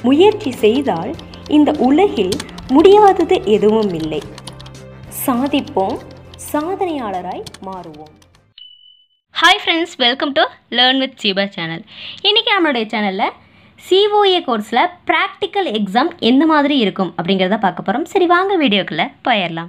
முயற்சி செய்தால் இந்த உலகில் முடியாதது எதுவும் இல்லை சாதிப்போம் சாதனையாளராய் மாறுவோம் hi friends welcome to learn with Seeba channel இன்றைக்கி நம்மளுடைய சேனலில் சிஓஏ கோர்ஸில் ப்ராக்டிக்கல் எக்ஸாம் எந்த மாதிரி இருக்கும் அப்படிங்கிறத பார்க்க போகிறோம் சரி வாங்க வீடியோக்குள்ளே போயிடலாம்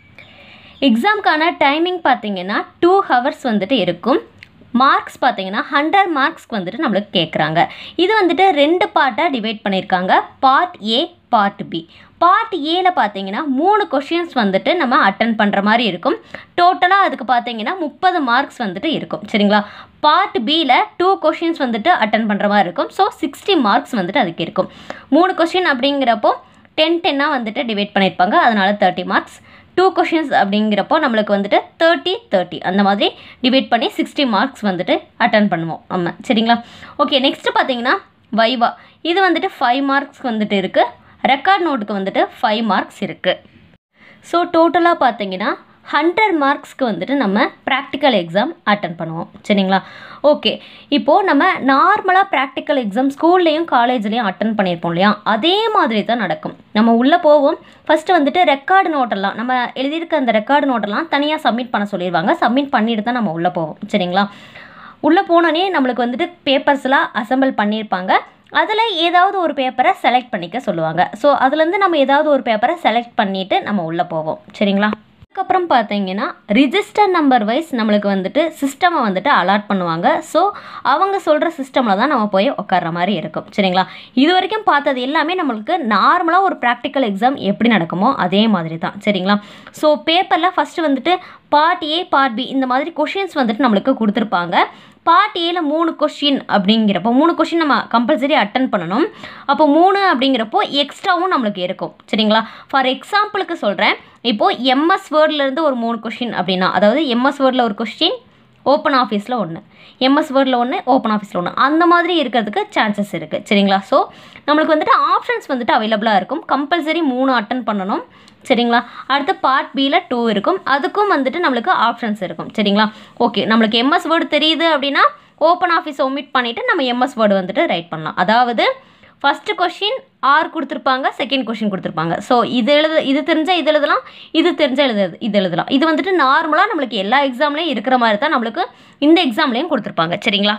எக்ஸாம்க்கான டைமிங் பார்த்தீங்கன்னா டூ ஹவர்ஸ் வந்துட்டு இருக்கும் மார்க்ஸ் பார்த்தீங்கன்னா ஹண்ட்ரட் மார்க்ஸ்க்கு வந்துட்டு நம்மளுக்கு கேட்குறாங்க இது வந்துட்டு ரெண்டு பார்ட்டாக டிவைட் பண்ணியிருக்காங்க part A part B part ஏல பார்த்தீங்கன்னா மூணு கொஷின்ஸ் வந்துட்டு நம்ம அட்டன் பண்ணுற மாதிரி இருக்கும் டோட்டலாக அதுக்கு பார்த்தீங்கன்னா முப்பது மார்க்ஸ் வந்துட்டு இருக்கும் சரிங்களா பார்ட் பியில் டூ கொஷின்ஸ் வந்துட்டு அட்டன் பண்ணுற மாதிரி இருக்கும் ஸோ சிக்ஸ்டி மார்க்ஸ் வந்துட்டு அதுக்கு இருக்கும் மூணு கொஷின் அப்படிங்கிறப்போ டென் டென்னாக வந்துட்டு டிவைட் பண்ணியிருப்பாங்க அதனால தேர்ட்டி மார்க்ஸ் டூ கொஷின்ஸ் அப்படிங்கிறப்போ நம்மளுக்கு வந்துட்டு தேர்ட்டி தேர்ட்டி அந்த மாதிரி டிவைட் பண்ணி சிக்ஸ்டி மார்க்ஸ் வந்துட்டு அட்டன் பண்ணுவோம் நம்ம சரிங்களா ஓகே நெக்ஸ்ட்டு பார்த்தீங்கன்னா வைவா இது வந்துட்டு ஃபைவ் மார்க்ஸ்க்கு வந்துட்டு இருக்குது ரெக்கார்ட் நோட்டுக்கு வந்துட்டு ஃபைவ் மார்க்ஸ் இருக்குது ஸோ டோட்டலாக பார்த்தீங்கன்னா ஹண்ட்ரட் மார்க்ஸ்க்கு வந்துட்டு நம்ம ப்ராக்டிக்கல் எக்ஸாம் அட்டன் பண்ணுவோம் சரிங்களா ஓகே இப்போது நம்ம நார்மலாக ப்ராக்டிக்கல் எக்ஸாம் ஸ்கூல்லையும் காலேஜ்லேயும் அட்டன் பண்ணியிருப்போம் இல்லையா அதே மாதிரி தான் நடக்கும் நம்ம உள்ளே போவோம் ஃபஸ்ட்டு வந்துட்டு ரெக்கார்டு நோட்டெல்லாம் நம்ம எழுதியிருக்க அந்த ரெக்கார்டு நோட்டெல்லாம் தனியாக சப்மிட் பண்ண சொல்லிடுவாங்க சப்மிட் பண்ணிட்டு தான் நம்ம உள்ளே போவோம் சரிங்களா உள்ளே போனோடனே நம்மளுக்கு வந்துட்டு பேப்பர்ஸ்லாம் அசெம்பிள் பண்ணியிருப்பாங்க அதில் ஏதாவது ஒரு பேப்பரை செலக்ட் பண்ணிக்க சொல்லுவாங்க ஸோ அதுலேருந்து நம்ம ஏதாவது ஒரு பேப்பரை செலக்ட் பண்ணிவிட்டு நம்ம உள்ளே போவோம் சரிங்களா அதுக்கப்புறம் பார்த்தீங்கன்னா ரிஜிஸ்டர் நம்பர் வைஸ் நம்மளுக்கு வந்துட்டு சிஸ்டமை வந்துட்டு அலாட் பண்ணுவாங்க ஸோ அவங்க சொல்கிற சிஸ்டமில் தான் நம்ம போய் உட்கார்ற மாதிரி இருக்கும் சரிங்களா இது வரைக்கும் பார்த்தது எல்லாமே நம்மளுக்கு நார்மலாக ஒரு ப்ராக்டிக்கல் எக்ஸாம் எப்படி நடக்குமோ அதே மாதிரி தான் சரிங்களா ஸோ பேப்பரில் ஃபஸ்ட்டு வந்துட்டு பார்ட் ஏ பார்ட் பி இந்த மாதிரி கொஷின்ஸ் வந்துட்டு நம்மளுக்கு கொடுத்துருப்பாங்க பார்ட் ஏல மூணு கொஷின் அப்படிங்கிறப்போ மூணு கொஷின் நம்ம கம்பல்சரி அட்டன் பண்ணணும் அப்போ மூணு அப்படிங்கிறப்போ எக்ஸ்ட்ராவும் நம்மளுக்கு இருக்கும் சரிங்களா ஃபார் எக்ஸாம்பிளுக்கு சொல்கிறேன் இப்போது எம்எஸ் வேர்ட்லேருந்து ஒரு மூணு கொஷின் அப்படின்னா அதாவது எம்எஸ் வேர்டில் ஒரு கொஸ்டின் ஓப்பன் ஆஃபீஸில் ஒன்று எம்எஸ் வேர்டில் ஒன்று ஓப்பன் ஆஃபீஸில் ஒன்று அந்த மாதிரி இருக்கிறதுக்கு சான்சஸ் இருக்குது சரிங்களா ஸோ நம்மளுக்கு வந்துட்டு ஆப்ஷன்ஸ் வந்துட்டு அவைலபிளாக இருக்கும் கம்பல்சரி மூணு அட்டன் பண்ணணும் சரிங்களா அடுத்து பார்ட் பியில் டூ இருக்கும் அதுக்கும் வந்துட்டு நம்மளுக்கு ஆப்ஷன்ஸ் இருக்கும் சரிங்களா ஓகே நம்மளுக்கு எம்எஸ் வேர்டு தெரியுது அப்படின்னா ஓப்பன் ஆஃபீஸ் ஒமிட் பண்ணிவிட்டு நம்ம எம்எஸ் வேர்டு வந்துட்டு ரைட் பண்ணலாம் அதாவது ஃபஸ்ட்டு கொஷின் ஆர் கொடுத்துருப்பாங்க செகண்ட் கொஷின் கொடுத்துருப்பாங்க ஸோ இது எழுத இது தெரிஞ்சால் இது எழுதலாம் இது தெரிஞ்சால் எழுத இது எழுதலாம் இது வந்துட்டு நார்மலாக நம்மளுக்கு எல்லா எக்ஸாம்லேயும் இருக்கிற மாதிரி தான் நம்மளுக்கு இந்த எக்ஸாம்லேயும் கொடுத்துருப்பாங்க சரிங்களா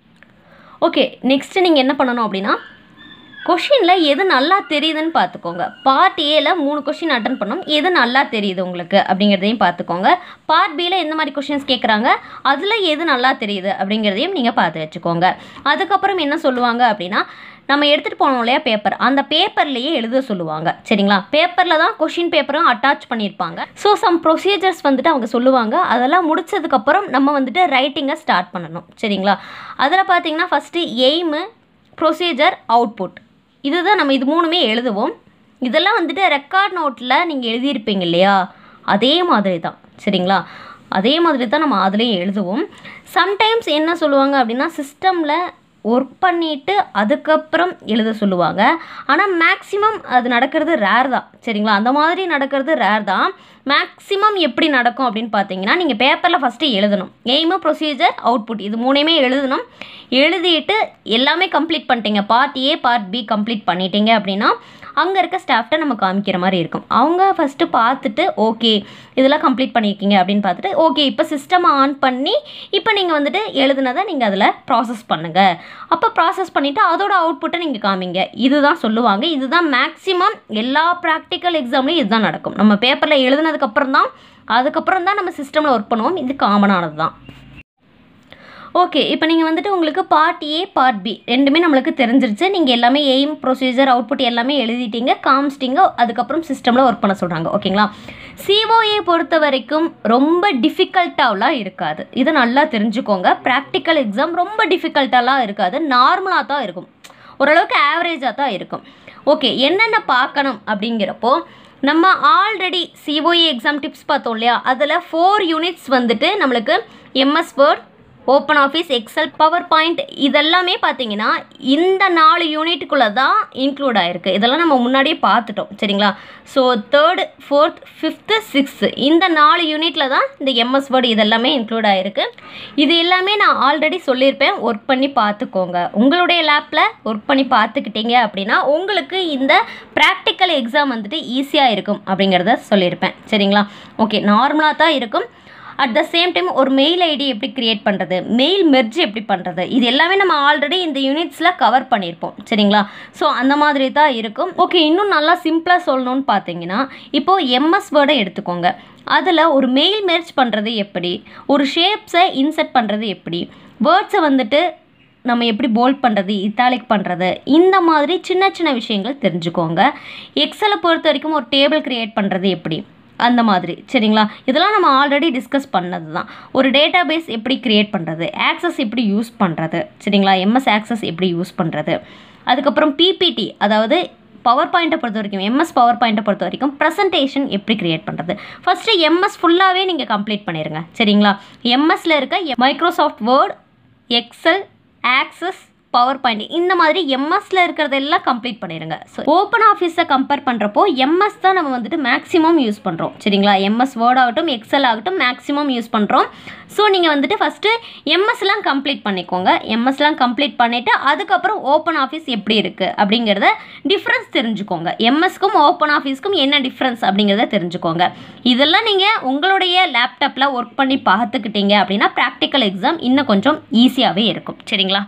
ஓகே நெக்ஸ்ட்டு நீங்கள் என்ன பண்ணணும் அப்படின்னா கொஷினில் எது நல்லா தெரியுதுன்னு பார்த்துக்கோங்க பார்ட் ஏல மூணு கொஷின் அட்டன் பண்ணோம் எது நல்லா தெரியுது உங்களுக்கு அப்படிங்கிறதையும் பார்த்துக்கோங்க பார்ட் பியில் எந்த மாதிரி கொஷின்ஸ் கேட்குறாங்க அதில் எது நல்லா தெரியுது அப்படிங்கிறதையும் நீங்கள் பார்த்து வச்சுக்கோங்க அதுக்கப்புறம் என்ன சொல்லுவாங்க அப்படின்னா நம்ம எடுத்துகிட்டு போனோம் இல்லையா பேப்பர் அந்த பேப்பர்லேயே எழுத சொல்லுவாங்க சரிங்களா பேப்பரில் தான் கொஷின் பேப்பரும் அட்டாச் பண்ணியிருப்பாங்க ஸோ சம் ப்ரொசீஜர்ஸ் வந்துட்டு அவங்க சொல்லுவாங்க அதெல்லாம் முடிச்சதுக்கப்புறம் நம்ம வந்துட்டு ரைட்டிங்கை ஸ்டார்ட் பண்ணணும் சரிங்களா அதில் பார்த்தீங்கன்னா ஃபஸ்ட்டு எய்மு ப்ரொசீஜர் அவுட்புட் இதுதான் நம்ம இது மூணுமே எழுதுவோம் இதெல்லாம் வந்துட்டு ரெக்கார்ட் நோட்டில் நீங்கள் எழுதியிருப்பீங்க இல்லையா அதே மாதிரி தான் சரிங்களா அதே மாதிரி தான் நம்ம அதுலேயும் எழுதுவோம் சம்டைம்ஸ் என்ன சொல்லுவாங்க அப்படின்னா சிஸ்டமில் ஒர்க் பண்ணிவிட்டு அதுக்கப்புறம் எழுத சொல்லுவாங்க ஆனால் மேக்ஸிமம் அது நடக்கிறது ரேர் தான் சரிங்களா அந்த மாதிரி நடக்கிறது ரேர் தான் மேக்ஸிமம் எப்படி நடக்கும் அப்படின்னு பார்த்தீங்கன்னா நீங்கள் பேப்பரில் ஃபஸ்ட்டு எழுதணும் எய்மு ப்ரொசீஜர் அவுட்புட் இது மூணையுமே எழுதணும் எழுதிட்டு எல்லாமே கம்ப்ளீட் பண்ணிட்டீங்க part A part B complete பண்ணிட்டீங்க அப்படின்னா அங்கே இருக்க ஸ்டாஃப்ட்ட நம்ம காமிக்கிற மாதிரி இருக்கும் அவங்க ஃபஸ்ட்டு பார்த்துட்டு ஓகே இதெல்லாம் கம்ப்ளீட் பண்ணியிருக்கீங்க அப்படின்னு பார்த்துட்டு ஓகே இப்போ சிஸ்டம் ஆன் பண்ணி இப்போ நீங்கள் வந்துட்டு எழுதுனதை நீங்கள் அதில் ப்ராசஸ் பண்ணுங்கள் அப்போ ப்ராசஸ் பண்ணிவிட்டு அதோட அவுட்புட்டை நீங்கள் காமிங்க இதுதான் சொல்லுவாங்க இதுதான் மேக்ஸிமம் எல்லா ப்ராக்டிக்கல் எக்ஸாம்லேயும் இதுதான் நடக்கும் நம்ம பேப்பரில் எழுதுனதுக்கப்புறம் தான் அதுக்கப்புறம் தான் நம்ம சிஸ்டமில் ஒர்க் பண்ணுவோம் இது காமனானது தான் ஓகே இப்போ நீங்கள் வந்துட்டு உங்களுக்கு பார்ட் ஏ பார்ட் பி ரெண்டுமே நம்மளுக்கு தெரிஞ்சிருச்சு நீங்கள் எல்லாமே எய்ம் ப்ரொசீஜர் அவுட்புட் எல்லாமே எழுதிட்டீங்க காமிச்சிட்டிங்க அதுக்கப்புறம் சிஸ்டமில் ஒர்க் பண்ண சொல்கிறாங்க ஓகேங்களா சிஓஏ பொறுத்த வரைக்கும் ரொம்ப டிஃபிகல்ட்டாலாம் இருக்காது இதை நல்லா தெரிஞ்சுக்கோங்க ப்ராக்டிக்கல் எக்ஸாம் ரொம்ப டிஃபிகல்ட்டாலாம் இருக்காது நார்மலாக தான் இருக்கும் ஓரளவுக்கு ஆவரேஜாக தான் இருக்கும் ஓகே என்னென்ன பார்க்கணும் அப்படிங்கிறப்போ நம்ம ஆல்ரெடி சிஓஏ எக்ஸாம் டிப்ஸ் பார்த்தோம் இல்லையா அதில் ஃபோர் யூனிட்ஸ் வந்துட்டு நம்மளுக்கு MS Word OpenOffice Excel PowerPoint இதெல்லாமே பார்த்தீங்கன்னா இந்த நாலு யூனிட்டுக்குள்ளே தான் இன்க்ளூட் ஆகிருக்கு இதெல்லாம் நம்ம முன்னாடியே பார்த்துட்டோம் சரிங்களா so third fourth fifth sixth இந்த நாலு யூனிட்டில் தான் இந்த எம்எஸ் வேர்டு இதெல்லாமே இன்க்ளூட் ஆகிருக்கு இது எல்லாமே நான் ஆல்ரெடி சொல்லியிருப்பேன் ஒர்க் பண்ணி பார்த்துக்கோங்க உங்களுடைய லேப்பில் ஒர்க் பண்ணி பார்த்துக்கிட்டீங்க அப்படின்னா உங்களுக்கு இந்த ப்ராக்டிக்கல் எக்ஸாம் வந்துட்டு ஈஸியாக இருக்கும் அப்படிங்கிறத சொல்லியிருப்பேன் சரிங்களா ஓகே நார்மலாக தான் இருக்கும் அட் த சேம் டைம் ஒரு மெயில் ஐடி எப்படி க்ரியேட் பண்ணுறது மெயில் மெர்ஜ் எப்படி பண்ணுறது இது எல்லாமே நம்ம ஆல்ரெடி இந்த யூனிட்ஸில் கவர் பண்ணியிருப்போம் சரிங்களா ஸோ அந்த மாதிரி தான் இருக்கும் ஓகே இன்னும் நல்லா சிம்பிளாக சொல்லணும்னு பார்த்தீங்கன்னா இப்போது எம்எஸ் வேர்டை எடுத்துக்கோங்க அதில் ஒரு மெயில் மெர்ஜ் பண்ணுறது எப்படி ஒரு ஷேப்ஸை இன்செர்ட் பண்ணுறது எப்படி வேர்ட்ஸை வந்துட்டு நம்ம எப்படி போல்ட் பண்ணுறது இத்தாலிக் பண்ணுறது இந்த மாதிரி சின்ன சின்ன விஷயங்கள் தெரிஞ்சுக்கோங்க எக்ஸலை பொறுத்த வரைக்கும் ஒரு டேபிள் க்ரியேட் பண்ணுறது எப்படி அந்த மாதிரி சரிங்களா இதெல்லாம் நம்ம ஆல்ரெடி டிஸ்கஸ் பண்ணது தான் ஒரு டேட்டா பேஸ் எப்படி க்ரியேட் பண்ணுறது ஆக்சஸ் எப்படி யூஸ் பண்ணுறது சரிங்களா எம்எஸ் ஆக்சஸ் எப்படி யூஸ் பண்ணுறது அதுக்கப்புறம் பிபிடி அதாவது பவர் பாயிண்ட்டை பொறுத்த வரைக்கும் எம்எஸ் பவர் பாயிண்ட்டை பொறுத்த வரைக்கும் ப்ரெசன்டேஷன் எப்படி க்ரியேட் பண்ணுறது ஃபஸ்ட்டு எம்எஸ் ஃபுல்லாகவே நீங்கள் கம்ப்ளீட் பண்ணிடுங்க சரிங்களா எம்எஸ்ல இருக்க Microsoft Word Excel Access PowerPoint இந்த மாதிரி எம்எஸ்ல இருக்கிறதெல்லாம் கம்ப்ளீட் பண்ணிடுங்க ஸோ ஓப்பன் ஆஃபீஸை கம்பேர் பண்ணுறப்போ எம்எஸ் தான் நம்ம வந்துட்டு மேக்ஸிமம் யூஸ் பண்ணுறோம் சரிங்களா எம்எஸ் வேர்ட் ஆகட்டும் எக்ஸல் ஆகட்டும் மேக்ஸிமம் யூஸ் பண்ணுறோம் ஸோ நீங்கள் வந்துட்டு ஃபஸ்ட்டு எம்எஸ்லாம் கம்ப்ளீட் பண்ணிக்கோங்க எம்எஸ்லாம் கம்ப்ளீட் பண்ணிவிட்டு அதுக்கப்புறம் ஓப்பன் ஆஃபீஸ் எப்படி இருக்குது அப்படிங்கிறத டிஃப்ரென்ஸ் தெரிஞ்சுக்கோங்க எம்எஸ்க்கும் ஓப்பன் ஆஃபீஸ்க்கும் என்ன டிஃப்ரென்ஸ் அப்படிங்கிறத தெரிஞ்சுக்கோங்க இதெல்லாம் நீங்கள் உங்களுடைய லேப்டாப்பில் ஒர்க் பண்ணி பார்த்துக்கிட்டீங்க அப்படின்னா ப்ராக்டிக்கல் எக்ஸாம் இன்னும் கொஞ்சம் ஈஸியாகவே இருக்கும் சரிங்களா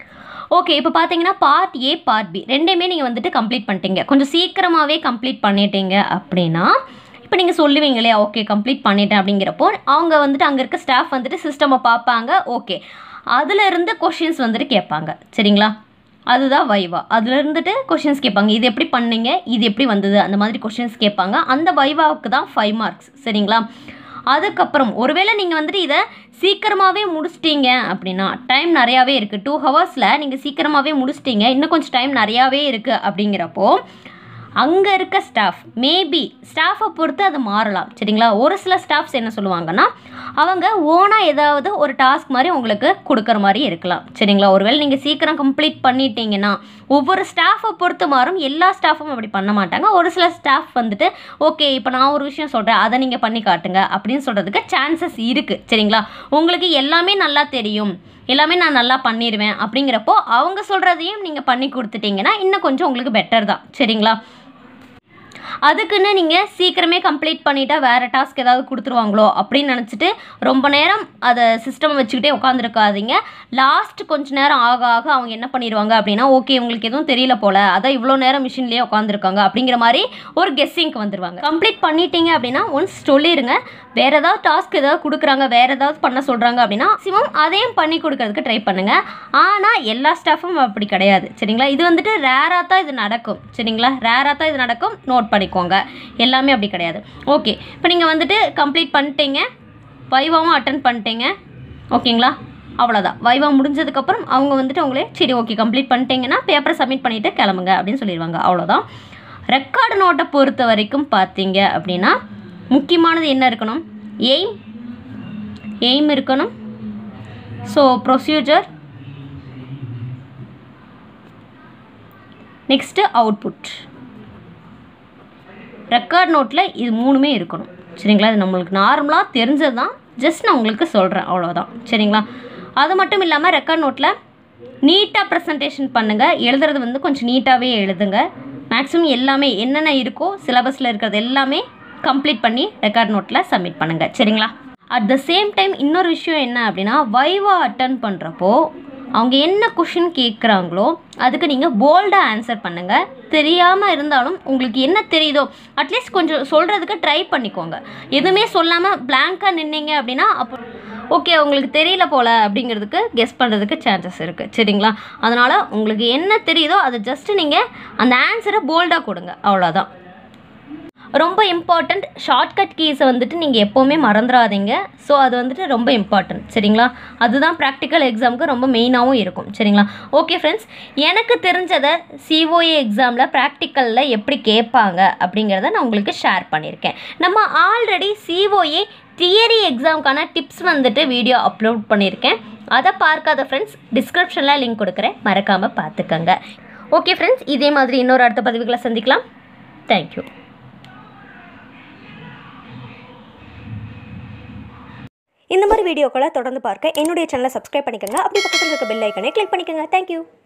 ஓகே இப்போ பார்த்தீங்கன்னா பார்ட் ஏ பார்ட் பி ரெண்டையுமே நீங்கள் வந்துட்டு கம்ப்ளீட் பண்ணிட்டீங்க கொஞ்சம் சீக்கிரமாகவே கம்ப்ளீட் பண்ணிட்டீங்க அப்படின்னா இப்போ நீங்கள் சொல்லுவீங்க இல்லையா ஓகே கம்ப்ளீட் பண்ணிட்டேன் அப்படிங்கிறப்போ அவங்க வந்துட்டு அங்கே இருக்க ஸ்டாஃப் வந்துட்டு சிஸ்டமை பார்ப்பாங்க ஓகே அதில் இருந்து கொஷின்ஸ் வந்துட்டு கேட்பாங்க சரிங்களா அதுதான் வைவா அதில் இருந்துட்டு கொஷின்ஸ் கேட்பாங்க இது எப்படி பண்ணீங்க இது எப்படி வந்தது அந்த மாதிரி கொஷின்ஸ் கேட்பாங்க அந்த வைவாவுக்கு தான் ஃபைவ் மார்க்ஸ் சரிங்களா அதுக்கப்புறம் ஒருவேளை நீங்கள் வந்துட்டு இதை சீக்கிரமாகவே முடிச்சிட்டீங்க அப்படின்னா டைம் நிறையாவே இருக்குது டூ ஹவர்ஸில் நீங்கள் சீக்கிரமாகவே முடிச்சிட்டீங்க இன்னும் கொஞ்சம் டைம் நிறையாவே இருக்குது அப்படிங்கிறப்போ அங்கே இருக்க ஸ்டாஃப் மேபி ஸ்டாஃபை பொறுத்து அது மாறலாம் சரிங்களா ஒரு சில ஸ்டாஃப்ஸ் என்ன சொல்லுவாங்கன்னா அவங்க ஓனாக ஏதாவது ஒரு டாஸ்க் மாதிரி உங்களுக்கு கொடுக்குற மாதிரி இருக்கலாம் சரிங்களா ஒருவேளை நீங்கள் சீக்கிரம் கம்ப்ளீட் பண்ணிட்டீங்கன்னா ஒவ்வொரு ஸ்டாஃபை பொறுத்து மாறும் எல்லா ஸ்டாஃபும் அப்படி பண்ண மாட்டாங்க ஒரு சில ஸ்டாஃப் வந்துட்டு ஓகே இப்போ நான் ஒரு விஷயம் சொல்கிறேன் அதை நீங்கள் பண்ணி காட்டுங்க அப்படின்னு சொல்கிறதுக்கு சான்சஸ் இருக்குது சரிங்களா உங்களுக்கு எல்லாமே நல்லா தெரியும் எல்லாமே நான் நல்லா பண்ணிடுவேன் அப்படிங்கிறப்போ அவங்க சொல்கிறதையும் நீங்கள் பண்ணி கொடுத்துட்டீங்கன்னா இன்னும் கொஞ்சம் உங்களுக்கு பெட்டர் தான் சரிங்களா அதுக்குன்னு நீங்கள் சீக்கிரமே கம்ப்ளீட் பண்ணிட்டா வேறு டாஸ்க் ஏதாவது கொடுத்துருவாங்களோ அப்படின்னு நினச்சிட்டு ரொம்ப நேரம் அதை சிஸ்டம் வச்சுக்கிட்டே உட்காந்துருக்காதீங்க லாஸ்ட் கொஞ்ச நேரம் ஆக ஆக அவங்க என்ன பண்ணிடுவாங்க அப்படின்னா ஓகே உங்களுக்கு எதுவும் தெரியல போல அதான் இவ்வளோ நேரம் மிஷின்லேயே உட்காந்துருக்காங்க அப்படிங்கிற மாதிரி ஒரு கெஸ்ஸிங்க்கு வந்துருவாங்க கம்ப்ளீட் பண்ணிட்டீங்க அப்படின்னா ஒன்ஸ் சொல்லிடுங்க வேறு ஏதாவது டாஸ்க் ஏதாவது கொடுக்குறாங்க வேறு ஏதாவது பண்ண சொல்கிறாங்க அப்படின்னா மேக்ஸிமம் அதையும் பண்ணி கொடுக்கறதுக்கு ட்ரை பண்ணுங்கள் ஆனால் எல்லா ஸ்டாஃபும் அப்படி கிடையாது சரிங்களா இது வந்துட்டு ரேராக தான் இது நடக்கும் சரிங்களா ரேராக தான் இது நடக்கும் நோட் பண்ணிக்கோங்க எல்லாமே அப்படி கிடையாது ஓகே இப்போ நீங்கள் வந்துட்டு கம்ப்ளீட் பண்ணிட்டீங்க வைவாவும் அட்டன் பண்ணிட்டீங்க ஓகேங்களா அவ்வளோதான் வைவா முடிஞ்சதுக்கப்புறம் அவங்க வந்துட்டு உங்களே சரி ஓகே கம்ப்ளீட் பண்ணிட்டீங்கன்னா பேப்பரை சப்மிட் பண்ணிவிட்டு கிளம்புங்க அப்படின்னு சொல்லிடுவாங்க அவ்வளோதான் ரெக்கார்டு நோட்டை பொறுத்த வரைக்கும் பார்த்தீங்க அப்படின்னா முக்கியமானது என்ன இருக்கணும் எய்ம் எய்ம் இருக்கணும் so procedure next output record நோட்டில் இது மூணுமே இருக்கணும் சரிங்களா இது நம்மளுக்கு நார்மலாக தெரிஞ்சது தான் ஜஸ்ட் நான் உங்களுக்கு சொல்கிறேன் அவ்வளோதான் சரிங்களா அது மட்டும் இல்லாமல் ரெக்கார்ட் நோட்டில் நீட்டாக ப்ரெசன்டேஷன் பண்ணுங்கள் எழுதுறது வந்து கொஞ்சம் நீட்டாகவே எழுதுங்க மேக்ஸிமம் எல்லாமே என்னென்ன இருக்கோ சிலபஸில் இருக்கிறது எல்லாமே கம்ப்ளீட் பண்ணி ரெக்கார்ட் நோட்டில் சப்மிட் பண்ணுங்கள் சரிங்களா அட் த சேம் டைம் இன்னொரு விஷயம் என்ன அப்படின்னா வைவா அட்டன் பண்ணுறப்போ அவங்க என்ன கொஷின் கேட்குறாங்களோ அதுக்கு நீங்கள் போல்டாக ஆன்சர் பண்ணுங்கள் தெரியாமல் இருந்தாலும் உங்களுக்கு என்ன தெரியுதோ அட்லீஸ்ட் கொஞ்சம் சொல்கிறதுக்கு ட்ரை பண்ணிக்கோங்க எதுவுமே சொல்லாமல் பிளாங்காக நின்னீங்க அப்படின்னா அப்போ ஓகே உங்களுக்கு தெரியல போல் அப்படிங்கிறதுக்கு கெஸ் பண்ணுறதுக்கு சான்சஸ் இருக்குது சரிங்களா அதனால் உங்களுக்கு என்ன தெரியுதோ அதை ஜஸ்ட்டு நீங்கள் அந்த ஆன்சரை போல்டாக கொடுங்க அவ்வளோதான் ரொம்ப இம்பார்ட்டண்ட் ஷார்ட்கட் கீஸை வந்துட்டு நீங்கள் எப்போவுமே மறந்துடாதீங்க ஸோ அது வந்துட்டு ரொம்ப இம்பார்ட்டன்ட் சரிங்களா அதுதான் ப்ராக்டிக்கல் எக்ஸாமுக்கு ரொம்ப மெயினாகவும் இருக்கும் சரிங்களா ஓகே ஃப்ரெண்ட்ஸ் எனக்கு தெரிஞ்சதை சிஓஏ எக்ஸாமில் ப்ராக்டிக்கலில் எப்படி கேட்பாங்க அப்படிங்கிறத நான் உங்களுக்கு ஷேர் பண்ணியிருக்கேன் நம்ம ஆல்ரெடி சிஓஏ தியரி எக்ஸாமுக்கான டிப்ஸ் வந்துட்டு வீடியோ அப்லோட் பண்ணியிருக்கேன் அதை பார்க்காத ஃப்ரெண்ட்ஸ் டிஸ்கிரிப்ஷனில் லிங்க் கொடுக்குறேன் மறக்காமல் பார்த்துக்கங்க ஓகே ஃப்ரெண்ட்ஸ் இதே மாதிரி இன்னொரு அடுத்த பதிவுகளை சந்திக்கலாம் தேங்க்யூ இந்த மாதிரி வீடியோக்களை தொடர்ந்து பார்க்க என்னுடைய சேனலை சப்ஸ்கிரைப் பண்ணிக்கோங்க அப்படி பக்கத்தில் இருக்க பெல் ஐக்கனை கிளிக் பண்ணிக்கோங்க தேங்க்யூ